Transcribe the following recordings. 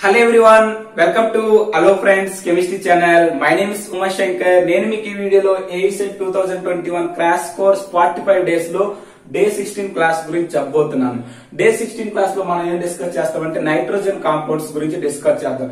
Hello everyone welcome to hello friends chemistry channel my name is Uma Shankar నేను మీకు ఈ వీడియోలో A SET two thousand twenty one crash course forty five days లో day sixteen class గురించి చెప్పబోతున్నాను day sixteen class లో మనం ఏం డిస్కస్ చేస్తామంటే నైట్రోజన్ కాంపౌండ్స్ గురించి డిస్కస్ చేద్దాం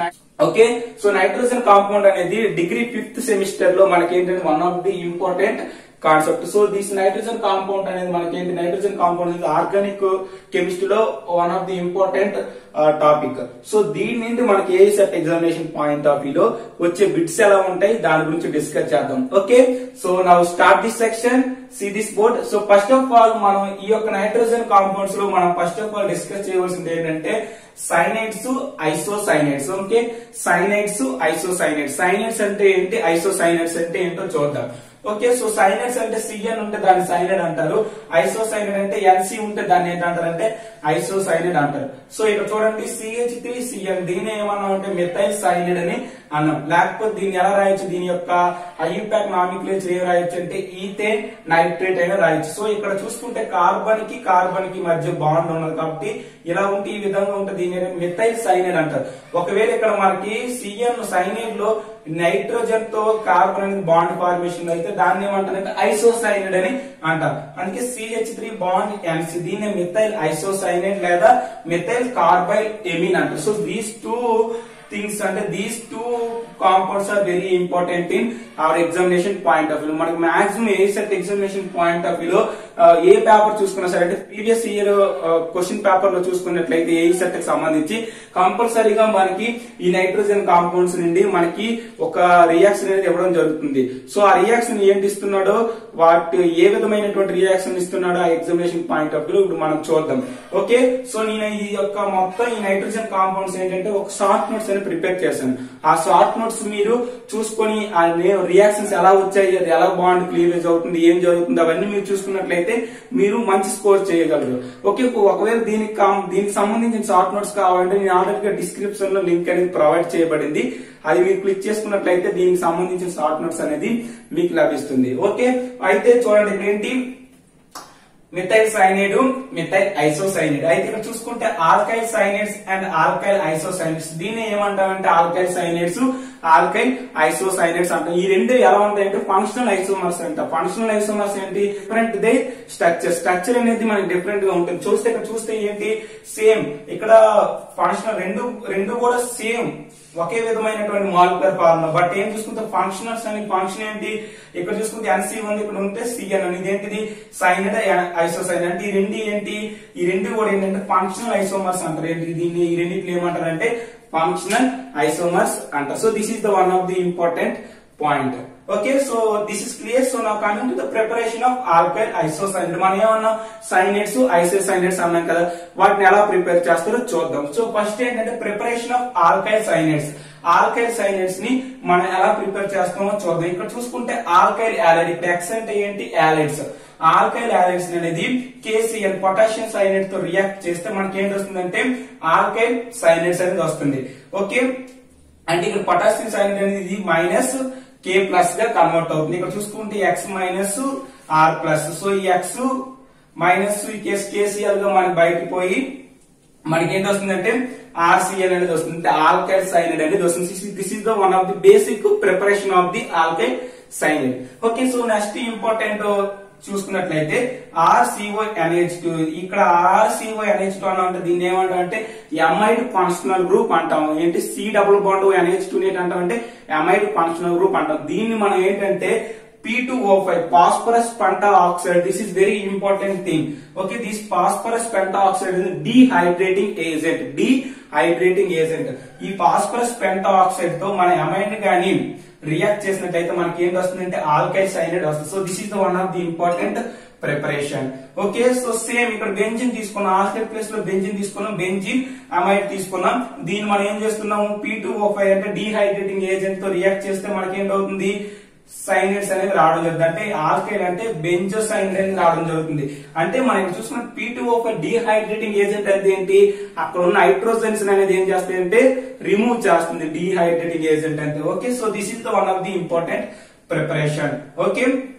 ఓకే సో నైట్రోజన్ కాంపౌండ్ అనేది డిగ్రీ ఫిఫ్త్ సెమిస్టర్ లో మనకి ఏంటంటే one of the important concept so this nitrogen compound అనేది మనకి ఏంటి నైట్రోజన్ కాంపౌండ్ అనేది ఆర్గానిక్ కెమిస్ట్రీలో one of the important topic so దీని నుండి మనకి ఏ set examination point of view లో వచ్చే బిట్స్ ఎలా ఉంటాయి దాని గురించి డిస్కస్ చేద్దాం okay so now start this section C this board so first of all మనం ఈ యొక్క నైట్రోజన్ కాంపౌండ్స్ లో మనం ఫస్ట్ ఆఫ్ ఆల్ డిస్కస్ చేయవలసింది ఏంటంటే cyanides isocyanides okay cyanides isocyanides cyanides అంటే ఏంటి ఐసోసైనైడ్స్ అంటే ఏంటో చూద్దాం ఓకే సో సైనైడ్స్ అంటే సిఎన్ ఉంటే దాన్ని సైనైడ్ అంటారు ఐసోసైనైడ్ అంటే ఎన్సి ఉంటే దాన్ని ఏంటంటారంటే ఐసోసైనైడ్ అంటారు సో ఇక్కడ చూడండి సిహెచ్ త్రీ సిఎన్ దీని ఏమన్నా అంటే మిథైల్ సైనైడ్ అని అన్నాం లేకపోతే దీన్ని ఎలా రాయొచ్చు దీని యొక్క ఐపాక్ నామిక్లేచర్ ఏం రాయొచ్చు అంటే ఈథేన్ నైట్రేట్ అయినా రాయొచ్చు సో ఇక్కడ చూసుకుంటే కార్బన్ కి కార్బన్ కి మధ్య బాండ్ ఉన్నది కాబట్టి ఇలా ఉంటే ఈ విధంగా ఉంటే దీని మిథైల్ సైనైడ్ అంటారు ఒకవేళ ఇక్కడ మనకి సిఎన్ సైనైడ్ లో నైట్రోజన్ తో కార్బన్ అనేది బాండ్ ఫార్మేషన్ అయితే దాన్ని ఏమంటారంటే ఐసోసైనైడ్ అని అంటారు అందుకే సిహెచ్ త్రీ బాండ్ ఎన్సి దీన్ని మిథైల్ ఐసోసైనైడ్ లేదా మిథైల్ కార్బైల్ ఎమిన్ అంటారు సో దీస్ టూ థింగ్స్ అంటే these two compounds are very important in our examination point of view మనకి maximum A set examination point of view లో A paper చూసుకున్నా సరే అంటే previous year question paper లో చూసుకున్నట్లయితే ఏ set కి సంబంధించి కంపల్సరీగా మనకి ఈ నైట్రోజన్ కాంపౌండ్స్ నుండి మనకి ఒక రియాక్షన్ అనేది ఇవ్వడం జరుగుతుంది సో ఆ రియాక్షన్ ఏంటి ఇస్తున్నాడో వాటి ఏ విధమైనటువంటి రియాక్షన్ ఇస్తున్నాడో ఆ ఎగ్జామినేషన్ పాయింట్ ఆఫ్ వ్యూ ఇప్పుడు మనం చూద్దాం ఓకే సో నేను ఈ యొక్క మొత్తం ఈ నైట్రోజన్ కాంపౌండ్స్ ఏంటంటే ఒక షార్ట్ నోట్స్ అని ప్రిపేర్ చేశాను ఆ షార్ట్ నోట్స్ మీరు చూసుకొని ఆ రియాక్షన్స్ ఎలా వచ్చాయి అది ఎలా బాండ్ క్లియరేజ్ అవుతుంది ఏం జరుగుతుంది అవన్నీ మీరు చూసుకున్నట్లయితే మీరు మంచి స్కోర్ చేయగలరు ఓకే ఒకవేళ దీనికి కాం- దీనికి సంబంధించిన షార్ట్ నోట్స్ కావాలంటే నేను ఆల్రెడీగా డిస్క్రిప్షన్ లో లింక్ అనేది ప్రొవైడ్ చేయబడింది అది మీరు క్లిక్ చేసుకున్నట్లయితే దీనికి సంబంధించిన షార్ట్ నోట్స్ అనేది మీకు లభిస్తుంది ఓకే అయితే చూడండి ఇక్కడ ఏంటి మిథైల్ సైనైడ్ మిథైల్ ఐసోసైనైడ్ అయితే ఇక్కడ చూసుకుంటే alkyl cyanides and alkyl isocyanides దీన్ని ఏమంటామంటే ఆల్కైల్ సైనైడ్స్ ఆల్కైల్ ఐసోసైనైడ్స్ అంటాం ఈ రెండు ఎలా ఉంటాయంటే ఫంక్షనల్ ఐసోమర్స్ అంట ఫంక్షనల్ ఐసోమర్స్ ఏంటి డిఫరెంట్ దే స్ట్రక్చర్ స్ట్రక్చర్ అనేది మనకి డిఫరెంట్ గా ఉంటుంది చూస్తే ఇక్కడ చూస్తే ఏంటి సేమ్ ఇక్కడ ఫంక్షనల్ రెండు రెండు కూడా సేమ్ ఒకే విధమైనటువంటి మాలిక్యులర్ ఫార్ములా బట్ ఏం చూసుకుంటే ఫంక్షనల్స్ అని ఫంక్షన్ ఏంటి ఇక్కడ చూసుకుంటే ఎన్సీ ఉంది ఇక్కడ ఉంటే సిఎన్ అని ఇదేంటిది సైనడ్ ఐసోసైన్ అంటే ఈ రెండు ఏంటి ఈ రెండు కూడా ఏంటంటే ఫంక్షనల్ ఐసోమర్స్ అంటారు ఏంటి దీన్ని ఈ రెండింటిని ఏమంటారు అంటే ఫంక్షనల్ ఐసోమర్స్ అంటారు so this is the one of the important point okay so this is clear so నా coming to the preparation of alkyl isocyanide మనం ఏమన్నా సైనైడ్స్ ఐసోసైనైడ్స్ అన్నాం కదా వాటిని ఎలా ప్రిపేర్ చేస్తారో చూద్దాం సో ఫస్ట్ ఏంటంటే preparation of alkyl cyanides alkyl cyanides ని మనం ఎలా ప్రిపేర్ చేస్తామో చూద్దాం ఇక్కడ చూసుకుంటే ఆల్కైల్ యాలైడ్ ఇక్కడ ఎక్స్ అంటే ఏంటి యాలైడ్స్ ఆల్కైల్ యాలైడ్స్ అనేది కేసీఎల్ పొటాషియం సైనైడ్ తో రియాక్ట్ చేస్తే మనకి ఏంటి వస్తుందంటే ఆల్కైల్ సైనైడ్స్ అనేది వస్తుంది ఓకే అంటే ఇక్కడ పొటాషియం సైనైడ్ అనేది మైనస్ కే ప్లస్ గా కన్వర్ట్ అవుతుంది ఇక్కడ చూసుకుంటే X minus R plus so ఈ ఎక్స్ మైనస్ ఈ కేసు కేసీఎల్ గా మనకి బయటకు పోయి మనకి ఏంటి వస్తుందంటే ఆర్సిఎల్ అనేది వస్తుంది ఆల్కైల్ సైనైడ్ అనేది వస్తుంది this is the one of the basic preparation of the alkyl cyanide okay so next important చూసుకున్నట్లయితే ఆర్సిఓ ఎన్హెచ్ టూ ఇక్కడ ఆర్సిఓ ఎన్హెచ్ టూ అంటే దీన్ని ఏమంటాం అంటే ఎమైడ్ ఫంక్షనల్ గ్రూప్ అంటాం ఏంటి C double bond NH two ఏంటంటాం అంటే ఎమైడ్ ఫంక్షనల్ గ్రూప్ అంటాం దీన్ని మనం ఏంటంటే P2O5 phosphorus pentaoxide this is very important thing okay this phosphorus pentaoxide is a dehydrating agent dehydrating agent ఈ phosphorus pentaoxide తో మన అమైన్ గాని రియాక్ట్ చేసినట్లయితే మనకి ఏంటి వస్తుందంటే ఆల్కైల్ సైనైడ్ వస్తుంది so this is the one of the important preparation okay so same ఇక్కడ బెంజిన్ తీసుకున్నాం ఆల్కైల్ ప్లేస్ లో బెంజిన్ తీసుకున్నాం బెంజిన్ అమైడ్ తీసుకున్నాం దీన్ని మనం ఏం చేస్తున్నాము పీ టూ ఓ ఫైవ్ అంటే డీహైడ్రేటింగ్ ఏజెంట్ తో రియాక్ట్ చేస్తే మనకి ఏంటవుతుంది సైనైడ్స్ అనేది రావడం జరుగుతుంది అంటే ఆల్కైల్ అంటే బెంజోసైనైడ్ అనేది రావడం జరుగుతుంది అంటే మనం ఇక్కడ చూసుకున్న పీ టూ ఒక డీహైడ్రేటింగ్ ఏజెంట్ అంటే ఏంటి అక్కడ ఉన్న హైడ్రోజన్స్ అనేది ఏం చేస్తాయి అంటే రిమూవ్ చేస్తుంది డీహైడ్రేటింగ్ ఏజెంట్ అంటే okay so this is the one of the important preparation okay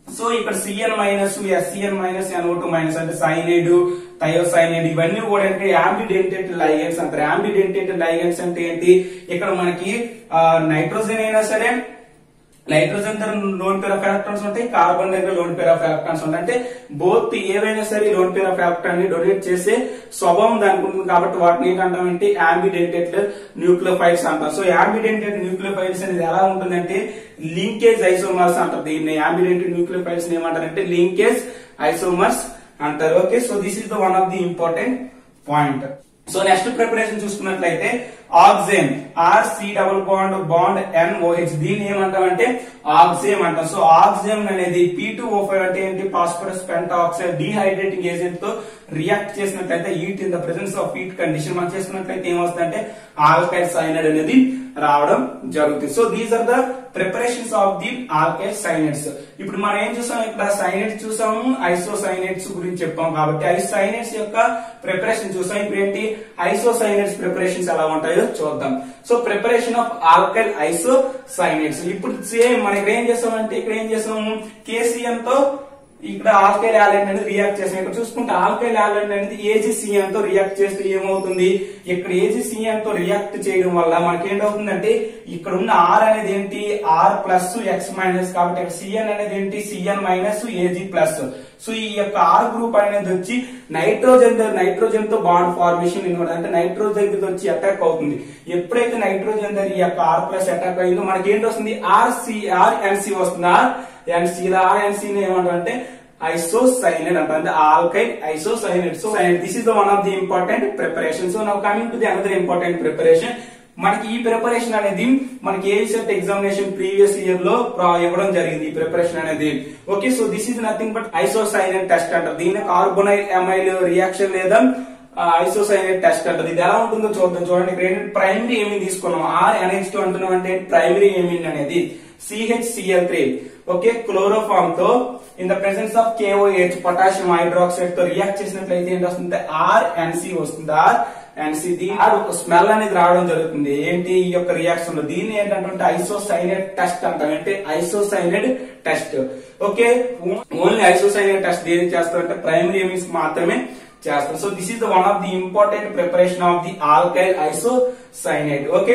so ఇక్కడ CN minus SCN minus NO two minus అంటే సైనైడ్ థయోసైనైడ్ ఇవన్నీ కూడా అంటే యాంబిడెంటెడ్ లైగెండ్స్ అంటారు యాంబిడెంటెడ్ లైగెండ్స్ అంటే ఏంటి ఇక్కడ మనకి నైట్రోజన్ అయినా సరే నైట్రోజన్ దగ్గర లోన్ పేర్ ఆఫ్ ఎలక్ట్రాన్స్ ఉంటాయి కార్బన్ దగ్గర లోన్ పేర్ ఆఫ్ ఎలక్ట్రాన్స్ ఉంటాయి అంటే బోత్ ఏవైనా సరే లోన్ పేర్ ఆఫ్ ఎలక్ట్రాన్ ని డొనేట్ చేసే స్వభావం దానికి ఉంటుంది కాబట్టి వాటిని ఏంటంటామంటే యాంబిడెంటెడ్ న్యూక్లియోఫైల్స్ అంటారు సో యాంబిడెంటెడ్ న్యూక్లియోఫైల్స్ అనేది ఎలా ఉంటుందంటే లింకేజ్ ఐసోమర్స్ అంటారు దీన్ని యాంబిడెంటెడ్ న్యూక్లియోఫైల్స్ ఏమంటారంటే లింకేజ్ ఐసోమర్స్ అంటారు okay so this is the one of the important point so next preparation చూసుకున్నట్లయితే oxime R C double bond bond N OH దీన్ని ఏమంటామంటే ఆక్సేమ్ అంటాం సో ఆక్సేమ్ అనేది పీ టూ ఓ ఫైవ్ అంటే ఏంటి phosphorus penta oxide dehydrating agent తో react చేసినట్లయితే heat in the presence of heat condition మనం చేసుకున్నట్లయితే ఏమవుతుందంటే ఆల్కైల్ సైనైడ్ అనేది రావడం జరుగుతుంది so these are the preparations of the alkyl cyanides ఇప్పుడు మనం ఏం చూసాం ఇక్కడ సైనైడ్స్ చూసాము ఐసోసైనైడ్స్ గురించి చెప్పాం కాబట్టి ఐసోసైనైడ్స్ యొక్క ప్రిపరేషన్ చూసాం ఇప్పుడు ఏంటి ఐసోసైనైడ్స్ ప్రిపరేషన్స్ ఎలా ఉంటాయో చూద్దాం so preparation of alkyl isocyanides ఇప్పుడు సేమ్ మనం ఇక్కడ ఏం చేసామంటే ఇక్కడ ఏం చేసాము కేసీఎం తో ఇక్కడ ఆల్కైల్ యాలెండ్ అనేది రియాక్ట్ చేస్తాం ఇక్కడ చూసుకుంటే ఆల్కైల్ యాలెండ్ అనేది ఏజీసీఎన్ తో రియాక్ట్ చేస్తే ఏమవుతుంది ఇక్కడ ఏజీసీఎన్ తో రియాక్ట్ చేయడం వల్ల మనకి ఏంటవుతుందంటే ఇక్కడ ఉన్న ఆర్ అనేది ఏంటి ఆర్ ప్లస్ ఎక్స్ మైనస్ కాబట్టి ఇక్కడ సిఎన్ అనేది ఏంటి CN minus AG plus so ఈ యొక్క ఆర్ గ్రూప్ అనేది వచ్చి నైట్రోజన్ నైట్రోజన్ తో బాండ్ ఫార్మేషన్ ఇన్వర్ట్ అంటే నైట్రోజన్ దగ్గర వచ్చి అటాక్ అవుతుంది ఎప్పుడైతే నైట్రోజన్ దగ్గర ఈ యొక్క ఆర్ ప్లస్ అటాక్ అయిందో మనకి ఏంటి వస్తుంది ఆర్ సి ఆర్ ఎన్సి వస్తుంది ఆర్ ఎన్సి ఆర్ ఎన్సి ఏమంటారంటే ఐసోసైనైడ్ అంటారు అంటే alkyl isocyanide so this is the one of the important preparation so now coming to the another important preparation మనకి ఈ ప్రిపరేషన్ అనేది మనకి ఏ సెట్ ఎగ్జామినేషన్ ప్రీవియస్ ఇయర్ లో ప్రా- ఇవ్వడం జరిగింది ఈ ప్రిపరేషన్ అనేది okay so this is nothing but isocyanide test అంటారు దీన్ని కార్బోనైల్ ఎమైల్ రియాక్షన్ లేదా ఐసోసైనైడ్ టెస్ట్ అంటారు ఇది ఎలా ఉంటుందో చూద్దాం చూడండి ఇక్కడ ఏంటి ప్రైమరీ ఏమిన్ తీసుకున్నాం ఆర్ ఎన్హెచ్ టూ అంటున్నాం అంటే ప్రైమరీ ఏమిన్ అనేది సిహెచ్సిఎల్ త్రీ ఓకే క్లోరోఫామ్ తో in the presence of KOH potassium hydroxide తో రియాక్ట్ చేసినట్లయితే ఏంటి వస్తుంది ఆర్ ఎన్సి వస్తుంది ఆర్ ఎన్సి దీని ఒక స్మెల్ అనేది రావడం జరుగుతుంది ఏంటి ఈ యొక్క రియాక్షన్ లో దీన్ని ఏంటంటే ఐసోసైనైడ్ టెస్ట్ అంటాం అంటే isocyanide test okay only isocyanide test దేనికి చేస్తారంటే ప్రైమరీ ఎమిన్స్ మాత్రమే చేస్తాం so this is the one of the important preparation of the alkyl isocyanide okay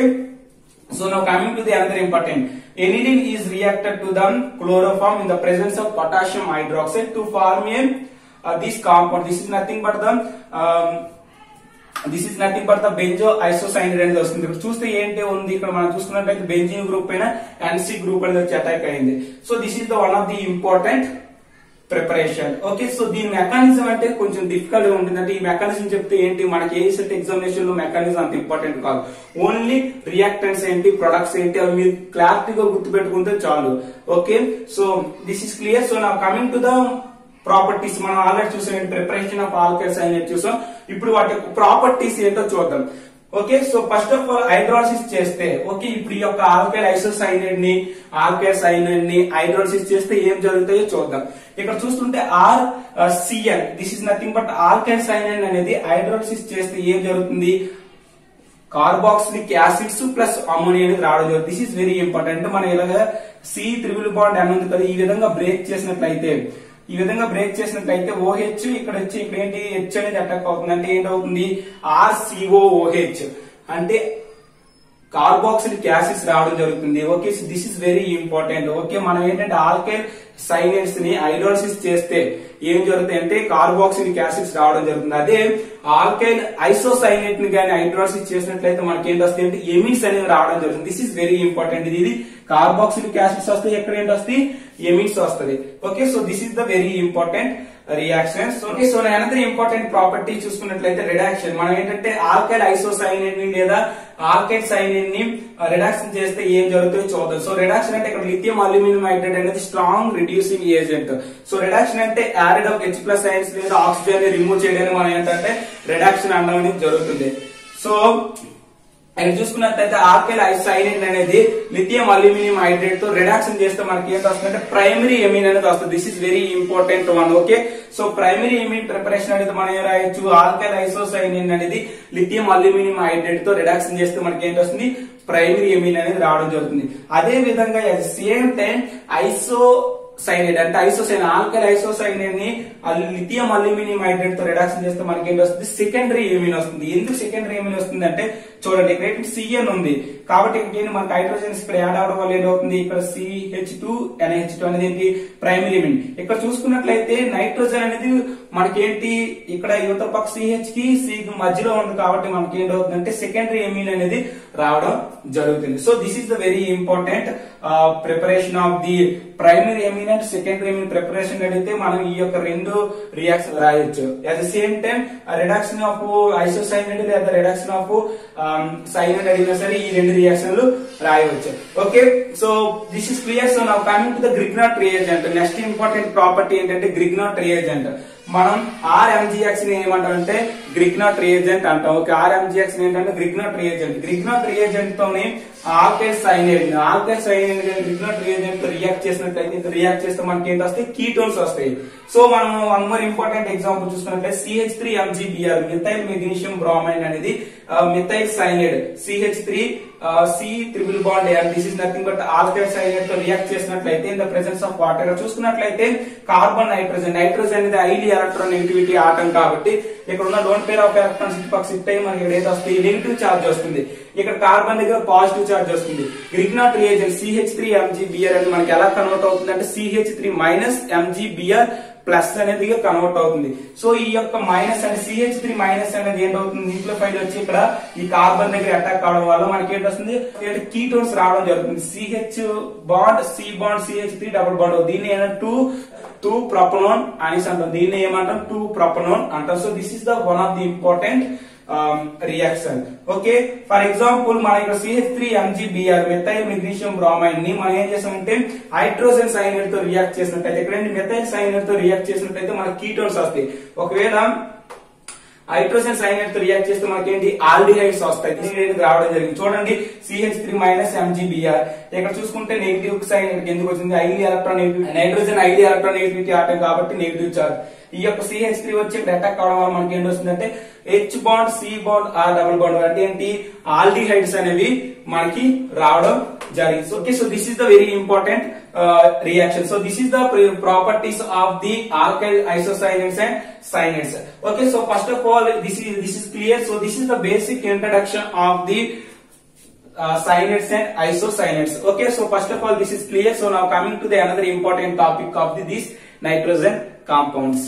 So now coming to the another important. Aniline is reacted to the chloroform in the presence of potassium hydroxide to form a uh, this compound. This is nothing but the um, this is nothing but the benzo isocyanide అనేది వస్తుంది ఇక్కడ చూస్తే ఏంటి ఉంది ఇక్కడ మనం చూసుకున్నట్లయితే benzene group పైన ఎన్సీ గ్రూప్ అనేది వచ్చి అటాక్ అయింది so this is the one of the important preparation okay so దీని మెకానిజం అంటే కొంచెం డిఫికల్ట్ గా ఉంటుంది అంటే ఈ మెకానిజం చెప్తే ఏంటి మనకి ఏ సెట్ ఎగ్జామినేషన్ లో మెకానిజం అంత ఇంపార్టెంట్ కాదు ఓన్లీ రియాక్టెంట్స్ ఏంటి ప్రొడక్ట్స్ ఏంటి అవి మీరు క్లారిటీగా గుర్తు పెట్టుకుంటే చాలు okay so this is clear so నా కమింగ్ టు ద ప్రాపర్టీస్ మనం ఆల్రెడీ చూసాం ప్రిపరేషన్ ఆఫ్ ఆల్కైల్స్ అనేది చూసాం ఇప్పుడు వాటి యొక్క ప్రాపర్టీస్ ఏంటో చూద్దాం okay so first of all hydrolysis చేస్తే ఓకే ఇప్పుడు ఈ యొక్క ఆల్కైల్ ఐసోసైనైడ్ ని ఆల్కైల్ సైనైడ్ ని హైడ్రాలసిస్ చేస్తే ఏం జరుగుతాయో చూద్దాం ఇక్కడ చూస్తుంటే R CN this is nothing but alkyl cyanide అనేది హైడ్రాలసిస్ చేస్తే ఏం జరుగుతుంది కార్బాక్సిలిక్ యాసిడ్స్ ప్లస్ అమోనియా అనేది రావడం జరుగుతుంది దిస్ ఇస్ వెరీ ఇంపార్టెంట్ అంటే మనం ఇలాగ సి త్రిబుల్ బాండ్ అని ఉంది కదా ఈ విధంగా బ్రేక్ చేసినట్లయితే ఈ విధంగా బ్రేక్ చేసినట్లయితే ఓహెచ్ ఇక్కడ వచ్చి ఇక్కడ ఏంటి హెచ్ అనేది అటాక్ అవుతుంది అంటే ఏంటవుతుంది ఆర్సిఓఓహెచ్ అంటే కార్బాక్సిలిక్ యాసిడ్స్ రావడం జరుగుతుంది okay this is very important okay మనం ఏంటంటే ఆల్కైల్ సైనైడ్స్ ని హైడ్రోలసిస్ చేస్తే ఏం జరుగుతాయి అంటే కార్బాక్సిలిక్ యాసిడ్స్ రావడం జరుగుతుంది అదే ఆల్కైల్ ఐసోసైనైట్ ని కానీ హైడ్రోలసిస్ చేసినట్లయితే మనకి ఏంటి వస్తాయి అంటే ఎమిన్స్ అనేవి రావడం జరుగుతుంది దిస్ ఇస్ వెరీ ఇంపార్టెంట్ ఇది కార్బాక్సిలిక్ యాసిడ్స్ వస్తాయి ఎక్కడ ఏంటి వస్తాయి ఎమిన్స్ వస్తుంది okay so this is the very important reactions okay so another important property చూసుకున్నట్లయితే రిడాక్షన్ మనం ఏంటంటే ఆల్కైల్ ఐసోసైనైడ్ ని లేదా ఆల్కైల్ సైనైడ్ ని రిడాక్షన్ చేస్తే ఏం జరుగుతుందో చూద్దాం సో రిడాక్షన్ అంటే ఇక్కడ లిథియం అల్యూమినియం హైడ్రేట్ అనేది strong reducing agent so reduction అంటే యారిడ్ ఆఫ్ హెచ్ ప్లస్ సైన్స్ లేదా ఆక్సిజన్ ని రిమూవ్ చేయడానికి మనం ఏంటంటే రిడాక్షన్ అనడం అనేది జరుగుతుంది సో ఆయన చూసుకున్నట్లయితే ఆర్కెల్ ఐసైనైడ్ అనేది లిథియం అల్యూమినియం హైడ్రేట్ తో రిడాక్షన్ చేస్తే మనకి ఏంటి వస్తుందంటే ప్రైమరీ ఎమిన్ అనేది వస్తుంది this is very important one okay so primary amine preparation అనేది మనం ఏం రాయొచ్చు ఆల్కైల్ ఐసోసైనిన్ అనేది లిథియం అల్యూమినియం హైడ్రేట్ తో రిడాక్షన్ చేస్తే మనకి ఏంటి వస్తుంది ప్రైమరీ ఎమిన్ అనేది రావడం జరుగుతుంది అదే విధంగా సేమ్ టైం ఐసో సైనైడ్ అంటే ఐసోసైన్ ఆల్కల్ ఐసోసైనైడ్ ని లిథియం అల్యూమినియం హైడ్రేట్ తో రిడాక్షన్ చేస్తే మనకి ఏంటి వస్తుంది సెకండరీ ఎమిన్ వస్తుంది ఎందుకు సెకండరీ ఎమిన్ వస్తుంది అంటే చూడండి ఇక్కడ సిఎన్ ఉంది కాబట్టి ఇక్కడ ఏంటి మనకి హైడ్రోజన్స్ ఇక్కడ యాడ్ అవడం వల్ల ఏమవుతుంది ఇక్కడ సిహెచ్ టూ ఎన్హెచ్ టూ అనేది ఏంటి ప్రైమరీ ఎమిన్ ఇక్కడ చూసుకున్నట్లయితే నైట్రోజన్ అనేది మనకేంటి ఇక్కడ యువత పక్క సిహెచ్ కి సి మధ్యలో ఉంది కాబట్టి మనకి ఏంటవుతుందంటే సెకండరీ ఎమిన్ అనేది రావడం జరుగుతుంది so this is the very important preparation of the primary amine and secondary amine preparation అడిగితే మనం ఈ యొక్క రెండు రియాక్షన్ రాయొచ్చు at the same time reduction of isocyanide లేదా రిడక్షన్ ఆఫ్ సైనైడ్ అడిగినా సరే ఈ రెండు రియాక్షన్లు రాయవచ్చు okay so this is clear so నా coming to the Grignard reagent next important property ఏంటంటే గ్రిగ్నాట్ రియేజెంట్ మనం ఆర్ఎంజిఎక్స్ ని ఏమంటామంటే గ్రిగ్నాట్ రియేజెంట్ అంటాం ఓకే ఆర్ఎంజిఎక్స్ ఏంటంటే గ్రిగ్నాట్ రియేజెంట్ గ్రిగ్నాట్ రియేజెంట్ తోని alkyl cyanide alkyl cyanide Grignard reagent తో react చేసినట్లయితే రియాక్ట్ చేస్తే మనకి ఏంటి వస్తాయి కీటోన్స్ వస్తాయి సో మనం వన్ మోర్ ఇంపార్టెంట్ ఎగ్జాంపుల్ చూసుకున్నట్లయితే CH three MgBr methyl magnesium bromide అనేది methyl cyanide CH three C triple bond and this is nothing but alkyl cyanide తో రియాక్ట్ చేసినట్లయితే in the presence of water చూసుకున్నట్లయితే carbon nitrogen nitrogen అనేది highly electron electronegativity atom కాబట్టి ఇక్కడ ఉన్న loan pair of electrons ఇటు పక్క shift అయ్యి మనకి ఏదైతే వస్తుంది నెగిటివ్ చార్జ్ వస్తుంది ఇక్కడ కార్బన్ దగ్గర పాజిటివ్ చార్జ్ వస్తుంది Grignard reagent CH three MgBr అనేది మనకి ఎలా కన్వర్ట్ అవుతుంది అంటే CH three minus MgBr plus అనేది కన్వర్ట్ అవుతుంది సో ఈ యొక్క మైనస్ అంటే సిహెచ్ త్రీ మైనస్ అనేది ఏంటవుతుంది దీంట్లో ఫైల్ వచ్చి ఇక్కడ ఈ కార్బన్ దగ్గర అటాక్ కావడం వల్ల మనకి ఏంటి వస్తుంది కీటోన్స్ రావడం జరుగుతుంది CH bond C bond CH three double bond దీన్ని ఏంటంటే టూ టూ ప్రొపనోన్ అనేసి అంటాం దీన్ని ఏమంటాం టూ ప్రొపనోన్ అంటాం so this is the one of the important reaction okay for example మన ఇక్కడ CH three MgBr methyl magnesium bromine ని మనం ఏం చేసామంటే హైడ్రోజన్ సైనైడ్ తో రియాక్ట్ చేసినట్టయితే ఇక్కడ మెథైల్ సైనైడ్ తో రియాక్ట్ చేసినట్టయితే మనకి కీటోన్స్ వస్తాయి ఒకవేళ హైడ్రోజన్ సైనైడ్ తో రియాక్ట్ చేస్తే మనకి ఏంటి ఆల్డిహైడ్స్ వస్తాయి దీనికి రావడం జరిగింది చూడండి సిహెచ్ త్రీ మైనస్ ఎంజీబిఆర్ ఇక్కడ చూసుకుంటే నెగిటివ్ సైన్ ఎందుకు వచ్చింది highly electron nitrogen highly electronegativity atom కాబట్టి నెగిటివ్ చార్జ్ ఈ యొక్క సిహెచ్ త్రీ వచ్చి ఇక్కడ అటాక్ అవడం వల్ల మనకి ఏంటి వస్తుందంటే H bond C bond R double bond అంటే ఏంటి ఆల్డిహైడ్స్ అనేవి మనకి రావడం జరిగింది okay so this is the very important reaction so this is the properties of the alkyl isocyanides and cyanides okay so first of all this is this is clear so this is the basic introduction of the uh, cyanides and isocyanate. Okay, so first of all, this is clear. So now coming to the another important topic of the, these nitrogen compounds.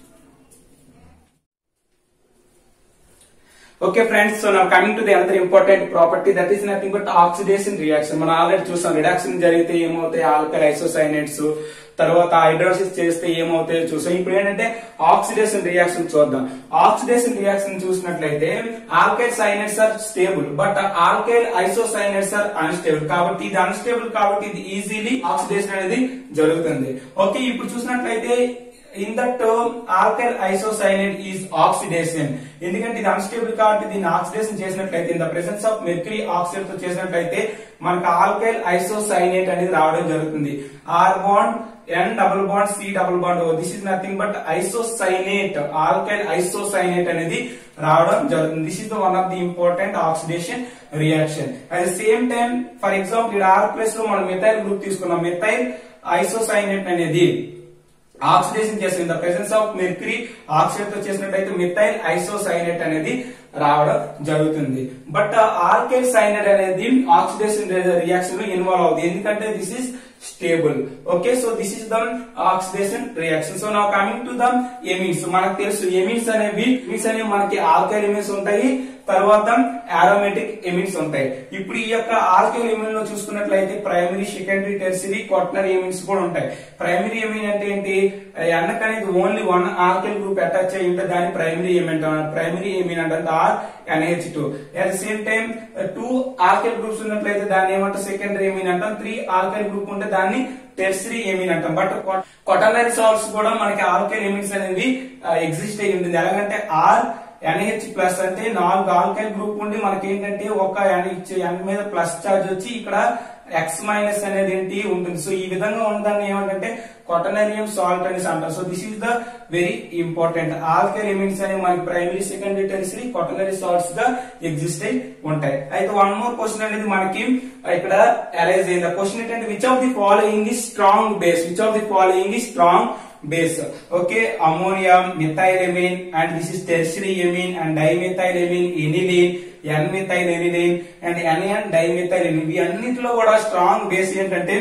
Okay friends so నా coming to the another important property that is nothing but oxidation reaction మనం already చూసాం reduction జరిగితే ఏమవుతాయి alkyl isocyanides తర్వాత hidrosis చేస్తే ఏమవుతాయో చూసాం ఇప్పుడు ఏంటంటే ఆక్సిడేషన్ రియాక్షన్ చూద్దాం ఆక్సిడేషన్ రియాక్షన్ చూసినట్లయితే alkyl cyanides are stable but alkyl isocyanides are unstable కాబట్టి ఇది అన్స్టేబుల్ కాబట్టి ఇది ఈజీలీ ఆక్సిడేషన్ అనేది జరుగుతుంది ఓకే ఇప్పుడు చూసినట్లయితే in that alkyl isocyanide is oxidation ఎందుకంటే ఇది అన్స్టేబుల్ కాబట్టి దీన్ని ఆక్సిడేషన్ చేసినట్లయితే in the presence of mercury oxide తో చేసినట్లయితే మనకు ఆల్కైల్ ఐసోసైనేట్ అనేది రావడం జరుగుతుంది R bond N double bond C double bond this is nothing but isocyanate alkyl isocyanate అనేది రావడం జరుగుతుంది this is the one of the important oxidation reaction at the same time for example ఇక్కడ R plus లో మనం methyl group తీసుకున్నాం methyl isocyanate అనేది oxidation చేస్తుంది the presence of mercury oxidate తో చేసినట్టయితే మిథైల్ ఐసోసైనేట్ అనేది రావడం జరుగుతుంది బట్ ఆల్కైల్ సైనైడ్ అనేది ఆక్సిడేషన్ రియాక్షన్ లో ఇన్వాల్వ్ అవుతుంది ఎందుకంటే this is stable okay so this is the oxidation reaction so నా కమింగ్ టు ద ఎమిన్స్ మనకు తెలుసు ఎమిన్స్ అనేవి ఎమిన్స్ అనేవి మనకి ఆల్కైల్ ఎమిన్స్ ఉంటాయి తర్వాత ఆరోమేటిక్ ఎమిన్స్ ఉంటాయి ఇప్పుడు ఈ యొక్క ఆల్కైల్ ఎమిన్ లో చూసుకున్నట్లయితే primary secondary tertiary quaternary amines కూడా ఉంటాయి ప్రైమరీ ఎమిన్ అంటే ఏంటి ఎన్నక అనేది only one alkyl group attach అయి ఉంటే దాన్ని ప్రైమరీ ఎమిన్ అంటారు ప్రైమరీ ఎమిన్ అంటే R NH two at the same time two alkyl groups ఉన్నట్లయితే దాన్ని ఏమంటారు సెకండరీ ఎమిన్ అంటాం త్రీ ఆల్కైల్ గ్రూప్ ఉంటే దాన్ని టెర్సరీ ఎమిన్ అంటాం బట్ క్వాటనరీ సాల్ట్స్ కూడా మనకి ఆల్కైల్ ఎమిన్స్ అనేవి ఎగ్జిస్ట్ అయి ఉంటుంది ఎలాగంటే ఆర్ ఎన్హెచ్ ప్లస్ అంటే నాలుగు ఆల్కైల్ గ్రూప్ ఉండి మనకి ఏంటంటే ఒక ఎన్ ఎన్ మీద ప్లస్ చార్జ్ వచ్చి ఇక్కడ ఎక్స్ మైనస్ అనేది ఏంటి ఉంటుంది సో ఈ విధంగా ఉండదాన్ని ఏమంటే క్వాటనరియం సాల్ట్ అనేసి అంటారు so this is the very important alkyl elements అనేవి మనకి primary secondary tertiary quaternary salts గా ఎగ్జిస్ట్ అయి ఉంటాయి అయితే వన్ మోర్ క్వశ్చన్ అనేది మనకి ఇక్కడ అరైజ్ అయింది క్వశ్చన్ ఏంటంటే which of the following is strong base which of the following is strong base okay ammonium methylamine and this is tertiary amine and dimethylamine aniline n methyl aniline and n dimethylamine ఇవి అన్నిటిలో కూడా strong base ఏంటంటే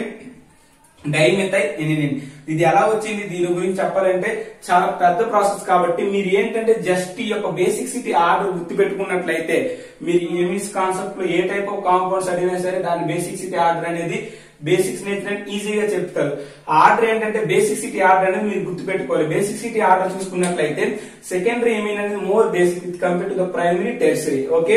dimethyl aniline ఇది ఎలా వచ్చింది దీని గురించి చెప్పాలంటే చాలా పెద్ద ప్రాసెస్ కాబట్టి మీరు ఏంటంటే జస్ట్ ఈ యొక్క బేసిక్సిటీ ఆర్డర్ గుర్తు పెట్టుకున్నట్లయితే మీరు ఎమిస్ కాన్సెప్ట్ లో ఏ టైప్ ఆఫ్ కాంపౌండ్స్ అడిగినా సరే దాని బేసిక్సిటీ ఆర్డర్ అనేది బేసిక్స్ నేర్చుకుని ఈజీగా చెప్తారు ఆర్డర్ ఏంటంటే బేసిక్ సిటీ ఆర్డర్ అనేది మీరు గుర్తు పెట్టుకోవాలి బేసిక్ సిటీ ఆర్డర్ చూసుకున్నట్లయితే సెకండరీ ఎమిన్ అనేది more basic with compare to the primary tertiary okay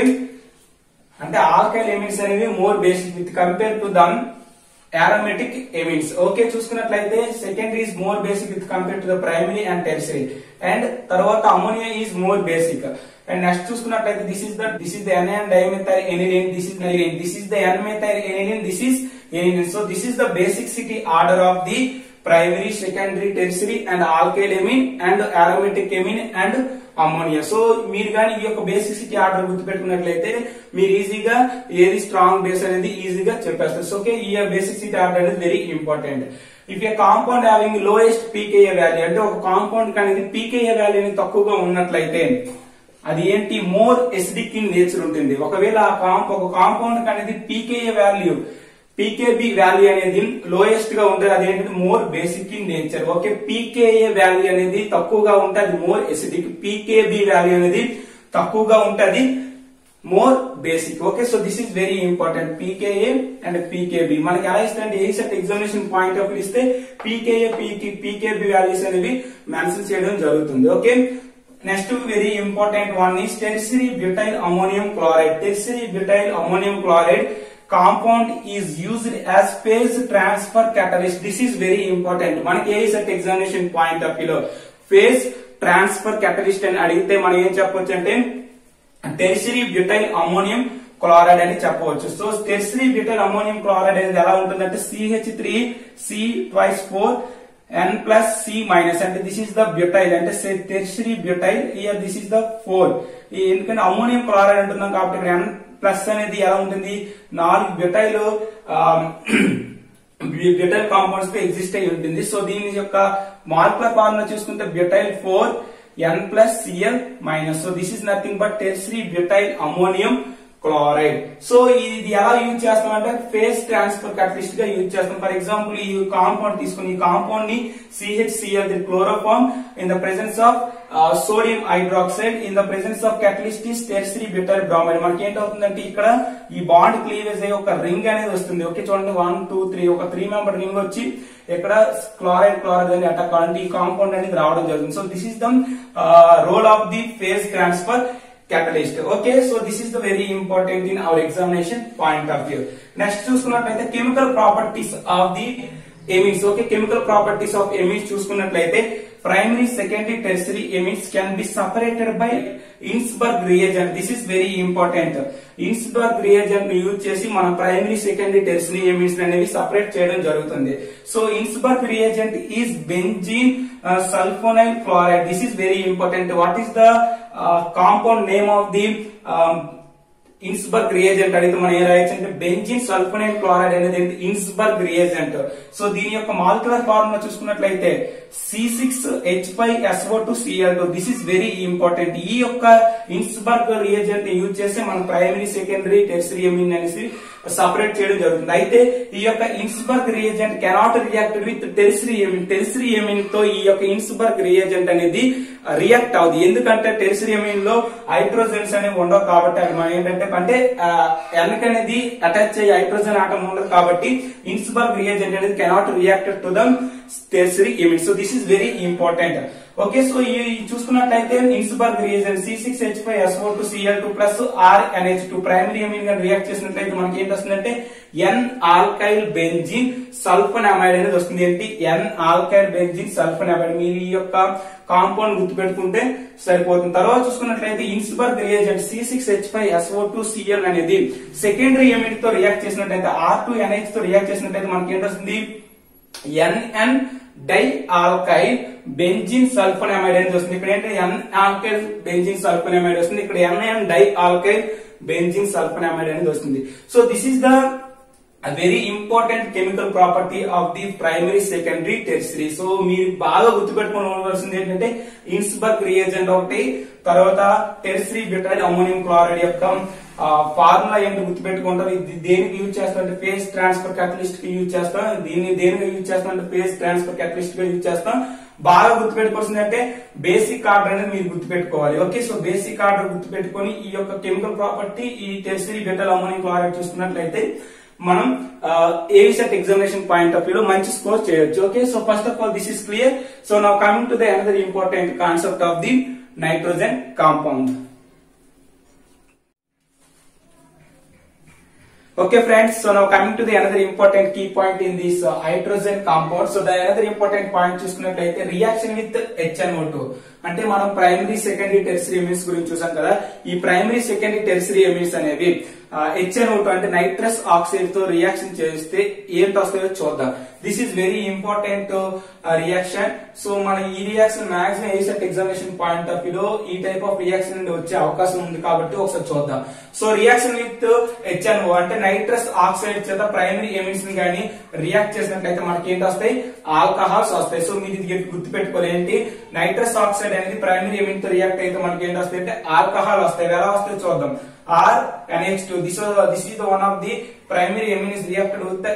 అంటే ఆల్కైల్ ఎమిన్స్ అనేవి more basic with compare to them aromatic amines okay చూసుకున్నట్లయితే secondary is more basic with compare to the primary and tertiary and తర్వాత ammonia is more basic and next చూసుకున్నట్లయితే this is the this is the N and dimethyl aniline this is aniline this is the N methyl aniline this is aniline so this is the basicity order of the primary secondary tertiary and alkyl amine and aromatic amine and ammonia so మీరు కానీ ఈ యొక్క basicity order గుర్తుపెట్టుకున్నట్లయితే మీరు ఈజీగా ఏది strong base అనేది ఈజీగా చెప్పేస్తారు సో ఓకే ఈ బేసిసిటీ ఆర్డర్ అనేది very important if a compound having lowest pKa value అంటే ఒక కాంపౌండ్ అనేది పీకేఏ వాల్యూ అనేది తక్కువగా ఉన్నట్లయితే అది ఏంటి మోర్ ఎసిడిక్ ఇన్ నేచర్ ఉంటుంది ఒకవేళ ఆ కాంప ఒక కాంపౌండ్ అనేది పీకేఏ వాల్యూ పీకేబి వాల్యూ అనేది లోయెస్ట్ గా ఉంటుంది అది ఏంటంటే more basic in nature okay pKa value అనేది తక్కువగా ఉంటే అది మోర్ ఎసిడిక్ పీకేబి వాల్యూ అనేది తక్కువగా ఉంటది more basic okay so this is very important pKa and pKb మనకి ఎలా ఇస్తే A set examination point of ఇస్తే పీకేఏ పీకి పీకేబి వాల్యూస్ అనేవి మెన్షన్ చేయడం జరుగుతుంది okay next very important one is tertiary butyl ammonium chloride tertiary butyl ammonium chloride compound is used as phase transfer catalyst this is very important మనకి ఏ set examination point of వ్యూలో phase transfer catalyst అని అడిగితే మనం ఏం చెప్పొచ్చు అంటే tertiary butyl ammonium chloride అని చెప్పవచ్చు so tertiary butyl ammonium chloride అనేది ఎలా ఉంటుందంటే CH three C twice four N plus C minus అంటే దిస్ ఇస్ ద బ్యూటైల్ అంటే tertiary butyl here this is the four ఎందుకంటే అమోనియం క్లోరైడ్ అంటున్నాం కాబట్టి ఇక్కడ ఎన్ ప్లస్ అనేది ఎలా ఉంటుంది నాలుగు బ్యూటైల్ బ్యూటైల్ కాంపౌండ్స్ తో ఎగ్జిస్ట్ అయి ఉంటుంది సో దీని యొక్క మాలిక్యులర్ ఫార్ములా చూసుకుంటే butyl four N plus CL minus so this is nothing but tertiary butyl ammonium chloride so ఇది ఎలా యూజ్ చేస్తాం అంటే ఫేస్ ట్రాన్స్ఫర్ catalyst గా యూజ్ చేస్తాం ఫర్ ఎగ్జాంపుల్ ఈ కాంపౌండ్ తీసుకుని ఈ కాంపౌండ్ ని CHCl the chloroform in the presence of sodium hydroxide in the presence of catalyst is tertiary butyl bromide మనకి ఏంటవుతుందంటే ఇక్కడ ఈ బాండ్ క్లీవేజ్ అయ్యి ఒక రింగ్ అనేది వస్తుంది ఓకే చూడండి వన్ టూ త్రీ ఒక త్రీ మెంబర్ రింగ్ వచ్చి ఇక్కడ క్లోరైడ్ క్లోరైడ్ అని అటాక్ అంటే ఈ కాంపౌండ్ అనేది రావడం జరుగుతుంది so this is the role of the phase transfer catalyst okay so this is the very important in our examination point of view next చూసుకున్నట్లయితే chemical properties of the amines okay chemical properties of amines చూసుకున్నట్లయితే primary secondary tertiary amines can be separated by Hinsberg reagent this is very important Hinsberg reagent ని use చేసి మన primary secondary tertiary amines అనేవి separate చేయడం జరుగుతుంది so Hinsberg reagent is benzene sulfonyl chloride this is very important what is the compound name of the Hinsberg reagent అడిగితే మనం ఏ రాయొచ్చు అంటే బెంజిన్ సల్ఫోనైల్ క్లోరైడ్ అనేది ఏంటి ఇన్స్బర్గ్ రియేజెంట్ సో దీని యొక్క మాలిక్యులర్ ఫార్ములా చూసుకున్నట్లయితే C six H five SO two CL two this is very important ఈ యొక్క ఇన్స్బర్గ్ రియేజెంట్ యూజ్ చేస్తే మనం ప్రైమరీ సెకండరీ టెర్సరీ ఎమిన్ అనేసి సపరేట్ చేయడం జరుగుతుంది అయితే ఈ యొక్క Hinsberg reagent cannot react with tertiary amine tertiary amine తో ఈ యొక్క ఇన్స్బర్గ్ రియేజెంట్ అనేది రియాక్ట్ అవుతుంది ఎందుకంటే టెరిసరీ ఎమిన్ లో హైడ్రోజన్స్ అనేవి ఉండవు కాబట్టి అది మనం ఏంటంటే అంటే ఎన్క్ అనేది అటాచ్ అయ్యి హైడ్రోజన్ ఆటం ఉండదు కాబట్టి ఇన్స్బర్గ్ రియేజెంట్ అనేది cannot react to the tertiary amine so this is very important okay so ఈ చూసుకున్నట్లయితే Hinsberg reagent C six H five SO two CL two plus R NH two primary amine గా react చేసినట్లయితే మనకి ఏంటి వస్తుందంటే ఎన్ alkyl benzene సల్ఫనమైడ్ అనేది వస్తుంది ఏంటి ఎన్ ఆల్కైల్ బెంజిన్ సల్ఫనమైడ్ మీరు ఈ యొక్క కాంపౌండ్ గుర్తుపెట్టుకుంటే సరిపోతుంది తర్వాత చూసుకున్నట్లయితే Hinsberg reagent C six H five SO two CL అనేది సెకండరీ ఎమిట్ తో రియాక్ట్ చేసినట్లయితే ఆర్ టూ ఎన్హెచ్ తో రియాక్ట్ చేసినట్లయితే మనకి ఏంటొస్తుంది N N di alkyl benzene sulfonamide అనేది వస్తుంది ఇక్కడ ఏంటి ఎన్ ఆల్కైల్ బెంజిన్ సల్ఫోనమైడ్ వస్తుంది ఇక్కడ N N di alkyl benzene sulfonamide అనేది వస్తుంది so this is the very important chemical property of the primary secondary tertiary so మీరు బాగా గుర్తుపెట్టుకోవాల్సింది ఏంటంటే ఇన్స్బర్గ్ రియేజెంట్ ఒకటి తర్వాత టెర్సరీ బిటైల్ అమ్మోనియం క్లోరైడ్ యొక్క ఫార్ములా ఏంటో గుర్తుపెట్టుకుంటారు ఇది దేనికి యూజ్ చేస్తాం ఫేస్ ట్రాన్స్ఫర్ క్యాటలిస్ట్ కి యూజ్ చేస్తాం దీన్ని దేనికి యూజ్ చేస్తాం అంటే ఫేస్ ట్రాన్స్ఫర్ క్యాటలిస్ట్ గా యూజ్ చేస్తాం బాగా గుర్తుపెట్టుకోవాల్సింది అంటే బేసిక్ ఆర్డర్ అనేది మీరు గుర్తుపెట్టుకోవాలి ఓకే సో బేసిక్ ఆర్డర్ గుర్తుపెట్టుకొని ఈ యొక్క కెమికల్ ప్రాపర్టీ ఈ టెర్సరీ బిటైల్ అమ్మోనియం క్లోరైడ్ చూసుకున్నట్లయితే మనం ఏవిసెట్ ఎగ్జామినేషన్ పాయింట్ ఆఫ్ వ్యూ లో మంచి స్కోర్ చేయొచ్చు okay so first of all this is clear so now coming to the another important concept of the nitrogen compound Okay friends, so now coming to the another important key point in this uh, hydrogen compound. So the another important point చూసుకున్నట్లయితే reaction with HNO2 అంటే మనం primary secondary tertiary amines గురించి చూసాం కదా ఈ primary secondary tertiary amines అనేవి HNO అంటే nitrous oxide తో రియాక్షన్ చేస్తే ఏంటి వస్తాయో చూద్దాం this is very important reaction so మన ఈ రియాక్షన్ మాక్సిమం ఏసెట్ ఎగ్జామినేషన్ పాయింట్ ఆఫ్ వ్యూ లో ఈ టైప్ ఆఫ్ రియాక్షన్ నుండి వచ్చే అవకాశం ఉంది కాబట్టి ఒకసారి చూద్దాం సో రియాక్షన్ విత్ హెచ్ఎన్ఓ అంటే నైట్రస్ ఆక్సైడ్ చేత ప్రైమరీ ఎమిన్స్ ని కానీ రియాక్ట్ చేసినట్లయితే మనకి ఏంటి వస్తాయి ఆల్కహాల్స్ వస్తాయి సో మీరు ఇది గుర్తుపెట్టుకోవాలి ఏంటి నైట్రస్ ఆక్సైడ్ అనేది ప్రైమరీ ఎమిన్ తో రియాక్ట్ అయితే మనకి ఏంటి వస్తాయి అంటే ఆల్కహాల్ వస్తాయి ఎలా వస్తాయి చూద్దాం R NH2 this is this is the one of the primary amine is reacted with the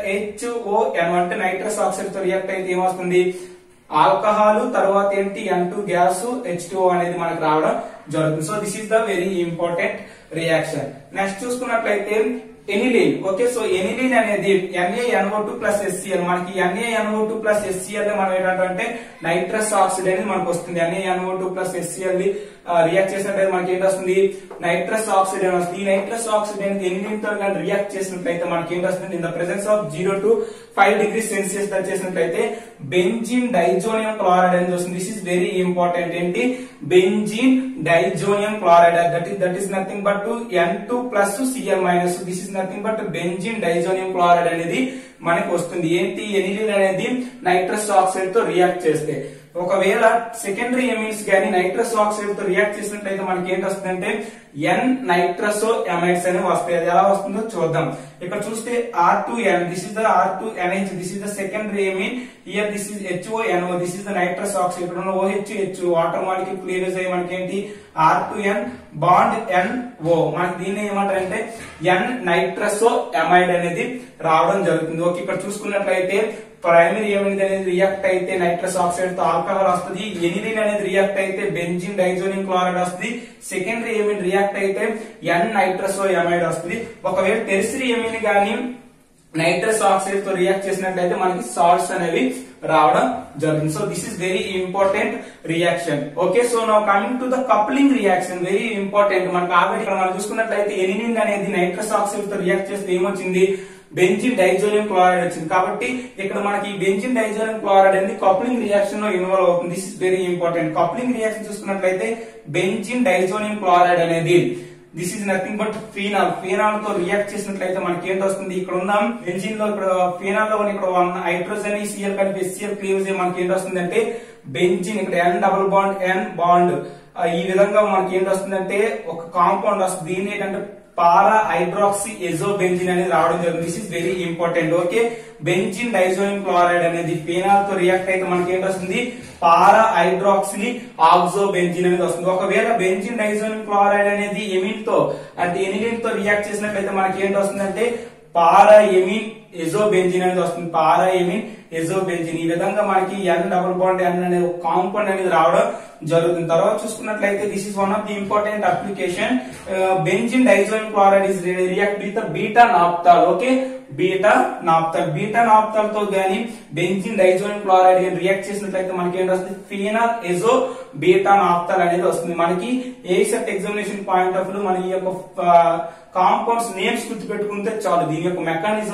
HON అంటే నైట్రస్ ఆక్సైడ్ తో రియాక్ట్ అయితే ఏమొస్తుంది ఆల్కహాల్ తర్వాత ఏంటి ఎన్ టూ గ్యాస్ హెచ్ అనేది మనకు రావడం జరుగుతుంది so this is the very important reaction next చూసుకున్నట్లయితే ఎనిలీన్ ఓకే సో ఎనిలీన్ అనేది NaNO2 టూ ప్లస్ ఎస్సీఎల్ మనకి NaNO2 టూ ప్లస్ ఎస్సీఎల్ మనం ఏంటంటే నైట్రస్ ఆక్సైడ్ అనేది మనకు వస్తుంది NaNO2 two plus SCL react చేసినట్లయితే మనకి ఏంటి వస్తుంది నైట్రస్ ఆక్సైడ్ అని వస్తుంది ఈ నైట్రస్ ఆక్సైడ్ అనేది ఎనిలీన్ తో కానీ రియాక్ట్ చేసినట్లయితే మనకి ఏంటి వస్తుంది in the presence of zero to five degree Celsius touch చేసినట్లయితే బెంజిన్ డైజోనియం క్లోరైడ్ అనేది వస్తుంది దిస్ ఇస్ వెరీ ఇంపార్టెంట్ ఏంటి benzene diazonium chloride that is that is nothing but two N two plus CL minus this is nothing but benzene diazonium chloride అనేది మనకి వస్తుంది ఏంటి aniline అనేది nitrous oxide తో react చేస్తే ఒకవేళ సెకండరీ ఎమిన్స్ గానీ నైట్రస్ ఆక్సైడ్ తో రియాక్ట్ చేసినట్లయితే మనకి ఏంటి వస్తుందంటే ఎన్ నైట్రసో ఎమైడ్స్ అనేవి వస్తాయి అది ఎలా వస్తుందో చూద్దాం ఇక్కడ చూస్తే R two N this is the R two NH this is the secondary amine here this is HO NO this is the nitrous oxide ఇక్కడ ఉన్న OH H water molecule clear అయ్యి మనకి ఏంటి R two N bond N O మనకి దీన్ని ఏమంటారంటే ఎన్ nitroso amide అనేది రావడం జరుగుతుంది ఓకే ఇక్కడ చూసుకున్నట్లయితే ప్రైమరీ ఎమిన్ అనేది రియాక్ట్ అయితే నైట్రస్ ఆక్సైడ్ తో ఆల్కహాల్ వస్తుంది ఎనిలిన్ అనేది రియాక్ట్ అయితే బెంజిన్ డైజోనియం క్లోరైడ్ వస్తుంది సెకండరీ ఎమిన్ రియాక్ట్ అయితే ఎన్ నైట్రసో ఎమైడ్ వస్తుంది ఒకవేళ టెరిసరీ ఎమిన్ గానీ నైట్రస్ ఆక్సైడ్ తో రియాక్ట్ చేసినట్లయితే మనకి సాల్ట్స్ అనేవి రావడం జరుగుతుంది so this is very important reaction okay so now coming to the coupling reaction very important మనకు ఆల్రెడీ ఇక్కడ మనం చూసుకున్నట్లయితే ఎనినిన్ అనేది నైట్రస్ ఆక్సైడ్ తో రియాక్ట్ చేస్తే ఏమొచ్చింది బెంజిన్ డైజోనియం క్లోరైడ్ వచ్చింది కాబట్టి ఇక్కడ మనకి బెంజిన్ డైజోనియం క్లోరైడ్ అనేది కప్లింగ్ రియాక్షన్ లో ఇన్వాల్వ్ అవుతుంది this is very important coupling reaction చూసుకున్నట్లయితే బెంజిన్ డైజోనియం క్లోరైడ్ అనేది this is nothing but phenol phenol తో రియాక్ట్ చేసినట్లయితే మనకి ఏంటి వస్తుంది ఇక్కడ ఉన్న బెంజిన్ లో ఇక్కడ ఫీనాల్ లో ఇక్కడ వన్ హైడ్రోజన్ సిఎల్ కలిపి ఎస్సిఎల్ క్లీవ్ మనకి ఏంటి వస్తుంది అంటే బెంజిన్ ఇక్కడ N double bond N bond ఈ విధంగా మనకి ఏంటి వస్తుందంటే ఒక కాంపౌండ్ వస్తుంది దీని ఏంటంటే పారా హైడ్రాక్సీ ఎజో బెంజిన్ అనేది రావడం జరుగుతుంది this is very important okay benzene diazonium chloride అనేది ఫీనాల్ తో రియాక్ట్ అయితే మనకి ఏంటి వస్తుంది పారా హైడ్రాక్సిలీ ఆక్సో బెంజిన్ అనేది వస్తుంది ఒకవేళ బెంజిన్ డైజోనియం క్లోరైడ్ అనేది ఎమిన్ తో అంటే ఎనిలిన్ తో రియాక్ట్ చేసినట్లయితే మనకి ఏంటి వస్తుందంటే పారా ఎమిన్ ఎజో బెంజిన్ అనేది వస్తుంది పారా ఎమిన్ ఎజో బెంజిన్ ఈ విధంగా మనకి ఎన్ డబుల్ బాండ్ ఎన్ అనే కాంపౌండ్ అనేది రావడం జరుగుతుంది తర్వాత చూసుకున్నట్లయితే this is one of the important application benzene diazonium chloride is react with beta naphthol okay beta naphthol beta naphthol తో గానీ బెంజిన్ డైజోనియం క్లోరైడ్ గానీ రియాక్ట్ చేసినట్లయితే మనకి ఏంటి వస్తుంది ఫీనాల్ ఎజో బీటా నాప్తాల్ అనేది వస్తుంది మనకి ఏ set examination point of view మన ఈ యొక్క కాంపౌండ్స్ నేమ్స్ గుర్తు పెట్టుకుంటే చాలు దీని యొక్క మెకానిజం అది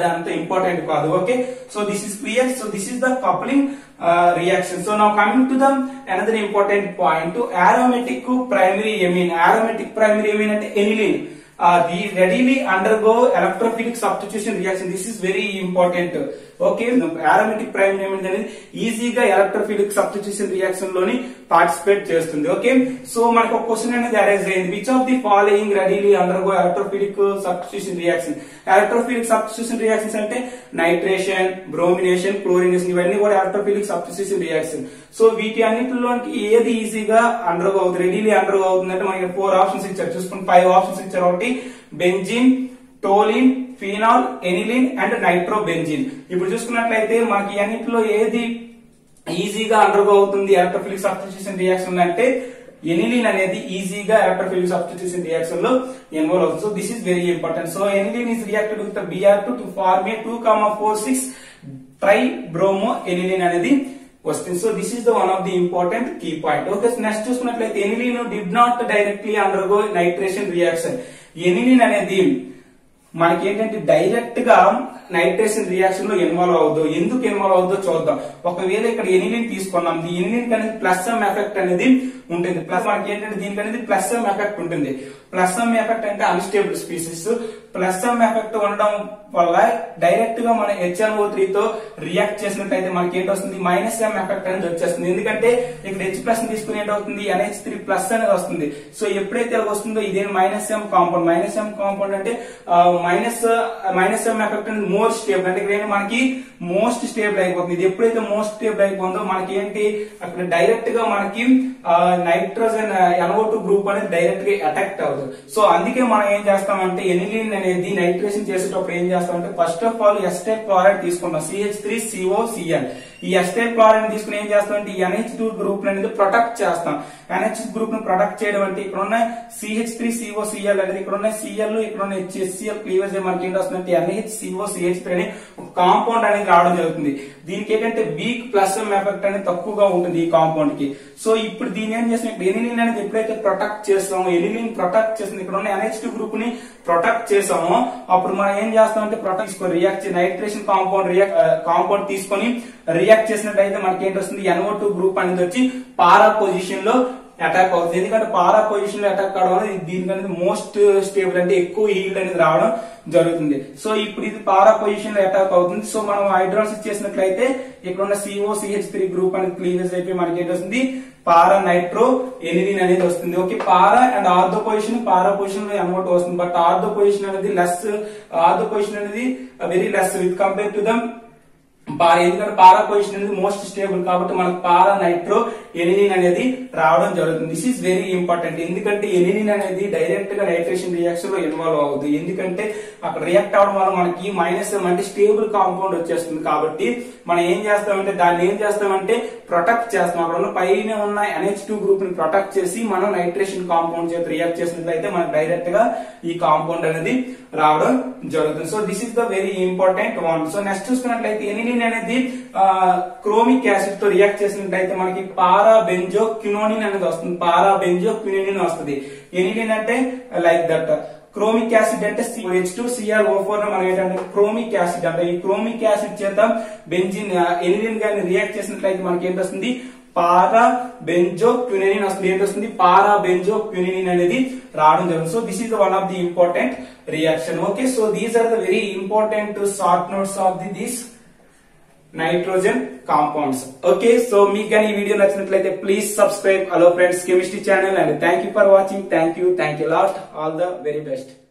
అది అంత ఇంపార్టెంట్ కాదు okay so this is clear so this is the coupling reaction so now coming to the another important point aromatic primary amine aromatic primary amine అంటే aniline the readily undergo electrophilic substitution reaction this is very important okay aromatic primary amine అనేది ఈజీగా electrophilic substitution reaction లోని participate చేస్తుంది okay so మనకు ఒక question అనేది arise అయింది which of the following readily undergo electrophilic substitution reaction electrophilic substitution reactions అంటే nitration bromination chlorination ఇవన్నీ కూడా ఎలక్ట్రోఫిలిక్ సబ్స్టిట్యూషన్ రియాక్షన్ సో వీటి అన్నిటిలోకి ఏది ఈజీగా అండర్గో అవుతుంది రెడీలీ అండర్గో అవుతుంది అంటే మనకి ఫోర్ ఆప్షన్స్ ఇచ్చారు చూసుకుని ఫైవ్ ఆప్షన్స్ ఇచ్చారు ఒకటి benzene toluene phenol aniline and nitro benzene ఇప్పుడు చూసుకున్నట్లయితే మనకి ఈ అన్నిటిలో ఏది ఈజీగా అండర్గో అవుతుంది ఎలక్ట్రోఫిలిక్ సబ్స్టిట్యూషన్ రియాక్షన్ అంటే ఎనిలిన్ అనేది ఈజీగా ఎలక్ట్రోఫిలిక్ సబ్స్టిట్యూషన్ రియాక్షన్ లో ఇన్వాల్వ్ అవుతుంది so this is very important so aniline is reacted with BR two to form a two comma four six tri bromo aniline అనేది వస్తుంది so this is the one of the important key point okay next చూసుకున్నట్లయితే aniline did not directly undergo nitration reaction aniline అనేది మనకి ఏంటంటే direct గా nitration reaction లో involve అవుద్దు ఎందుకు ఇన్వాల్వ్ అవుద్దో చూద్దాం ఒకవేళ ఇక్కడ ఎనిలిన్ తీసుకున్నాం ఈ ఎనిలిన్ అనేది ప్లస్ ఎం ఎఫెక్ట్ అనేది ఉంటుంది ప్లస్ మనకి ఏంటంటే దీనికి అనేది ప్లస్ ఎం ఎఫెక్ట్ ఉంటుంది ప్లస్ ఎం ఎఫెక్ట్ అంటే unstable species plus M effect ఉండడం వల్ల డైరెక్ట్ గా మన హెచ్ఎన్ఓ త్రీ తో రియాక్ట్ చేసినట్టయితే మనకి ఏంటి వస్తుంది మైనస్ ఎం ఎఫెక్ట్ అనేది వచ్చేస్తుంది ఎందుకంటే ఇక్కడ హెచ్ ప్లస్ తీసుకుని ఏంటవుతుంది ఎన్హెచ్ త్రీ ప్లస్ అనేది వస్తుంది సో ఎప్పుడైతే అది వస్తుందో ఇదే minus M compound minus M compound అంటే మైనస్ మైనస్ ఎం ఎఫెక్ట్ అనేది మోర్ స్టేబుల్ అంటే ఇక్కడ ఏంటి మనకి మోస్ట్ స్టేబుల్ అయిపోతుంది ఇది ఎప్పుడైతే మోస్ట్ స్టేబుల్ అయిపోతుందో మనకి ఏంటి అక్కడ డైరెక్ట్ గా మనకి నైట్రోజన్ ఎన్ఓ టూ గ్రూప్ అనేది డైరెక్ట్ గా అటాక్ట్ అవ్వదు సో అందుకే మనం ఏం చేస్తామంటే ఎనిలిన్ అనేది నైట్రేషన్ చేసేటప్పుడు ఏం చేస్తామంటే first of all acetyl chloride తీసుకుంటాం సిహెచ్ త్రీ సిఓ సిఎల్ ఈ ఎస్టైల్ క్లోరైడ్ తీసుకుని ఏం చేస్తామంటే ఈ ఎన్హెచ్ టూ గ్రూప్ అనేది ప్రొటెక్ట్ చేస్తాం ఎన్హెచ్ గ్రూప్ ను ప్రొటెక్ట్ చేయడం అంటే ఇక్కడ ఉన్న సిహెచ్ త్రీ సిఓ సిఎల్ అనేది ఇక్కడ ఉన్న సిఎల్ ఇక్కడ ఉన్న హెచ్ఎస్సిఎల్ క్లీవేజ్ మనకి ఏంటి వస్తుందంటే ఎన్హెచ్ సిఓ సిహెచ్ త్రీ అనే కాంపౌండ్ అనేది రావడం జరుగుతుంది దీనికి ఏంటంటే వీక్ ప్లస్ ఎఫెక్ట్ అనేది తక్కువగా ఉంటుంది ఈ కాంపౌండ్ కి సో ఇప్పుడు దీని ఏం చేసిన ఎనిలిన్ అనేది ఎప్పుడైతే ప్రొటెక్ట్ చేస్తామో ఎనిలిన్ ప్రొటెక్ట్ చేస్తుంది ఇక్కడ ఉన్న ఎన్హెచ్ టూ గ్రూప్ ని ప్రొటెక్ట్ చేసామో అప్పుడు మనం ఏం చేస్తామంటే ప్రొటెక్ట్ తీసుకొని react nitration compound react compound తీసుకొని రియాక్ట్ చేసినట్టయితే మనకి ఏంటి వస్తుంది ఎన్ఓ టూ గ్రూప్ అనేది వచ్చి పారా పొజిషన్ లో అటాక్ అవుతుంది ఎందుకంటే పారా పొజిషన్ లో అటాక్ అవడం అనేది దీనికి అనేది మోస్ట్ స్టేబుల్ అంటే ఎక్కువ హీల్డ్ అనేది రావడం జరుగుతుంది సో ఇప్పుడు ఇది పారా పొజిషన్ లో అటాక్ అవుతుంది సో మనం హైడ్రాల్సిస్ చేసినట్లయితే ఇక్కడ ఉన్న సిఓ సిహెచ్ త్రీ గ్రూప్ అనేది క్లీవేజ్ అయిపోయి మనకి ఏంటి వస్తుంది పారా నైట్రో ఎనిలిన్ అనేది వస్తుంది okay para and ortho position para position లో అమౌంట్ వస్తుంది బట్ ఆర్థో పొజిషన్ అనేది లెస్ ఆర్థో పొజిషన్ అనేది very less with compare to them para ఎందుకంటే పారా పొజిషన్ అనేది మోస్ట్ స్టేబుల్ కాబట్టి మనకు పారా నైట్రో ఎనిలిన్ అనేది రావడం జరుగుతుంది దిస్ ఈస్ వెరీ ఇంపార్టెంట్ ఎందుకంటే ఎనిలిన్ అనేది డైరెక్ట్ గా నైట్రేషన్ రియాక్షన్ లో ఇన్వాల్వ్ అవ్వదు ఎందుకంటే అక్కడ రియాక్ట్ అవడం వల్ల మనకి మైనస్ అంటే స్టేబుల్ కాంపౌండ్ వచ్చేస్తుంది కాబట్టి మనం ఏం చేస్తామంటే దాన్ని ఏం చేస్తామంటే ప్రొటెక్ట్ చేస్తాం అక్కడ ఉన్న పైన ఉన్న ఎన్హెచ్ టూ గ్రూప్ ని ప్రొటెక్ట్ చేసి మనం నైట్రేషన్ కాంపౌండ్ చేత రియాక్ట్ చేసినట్లయితే మనకు డైరెక్ట్ గా ఈ కాంపౌండ్ అనేది రావడం జరుగుతుంది so this is the very important one so next చూసుకున్నట్లయితే ఎనిలిన్ అనేది క్రోమిక్ యాసిడ్ తో రియాక్ట్ చేసినట్లయితే మనకి పారా బెంజో క్యునోనిన్ అనేది వస్తుంది పారా బెంజో క్యునోనిన్ వస్తుంది ఎనిలిన్ అంటే లైక్ దట్ క్రోమిక్ యాసిడ్ అంటే H two CR O four మనం ఏంటంటే క్రోమిక్ యాసిడ్ అంటే ఈ క్రోమిక్ యాసిడ్ చేత బెంజిన్ ఎనిలిన్ గాని రియాక్ట్ చేసినట్లయితే మనకి ఏంటి వస్తుంది పారా బెంజో క్యునిన్ వస్తుంది ఏంటి వస్తుంది పారా బెంజో క్యునిన్ అనేది రావడం జరుగుతుంది so this is one of the important reaction okay so these are the very important short notes of the this nitrogen compounds okay so మీకు కానీ ఈ వీడియో నచ్చినట్లయితే please subscribe hello friends chemistry channel and thank you for watching thank you thank you lot all the very best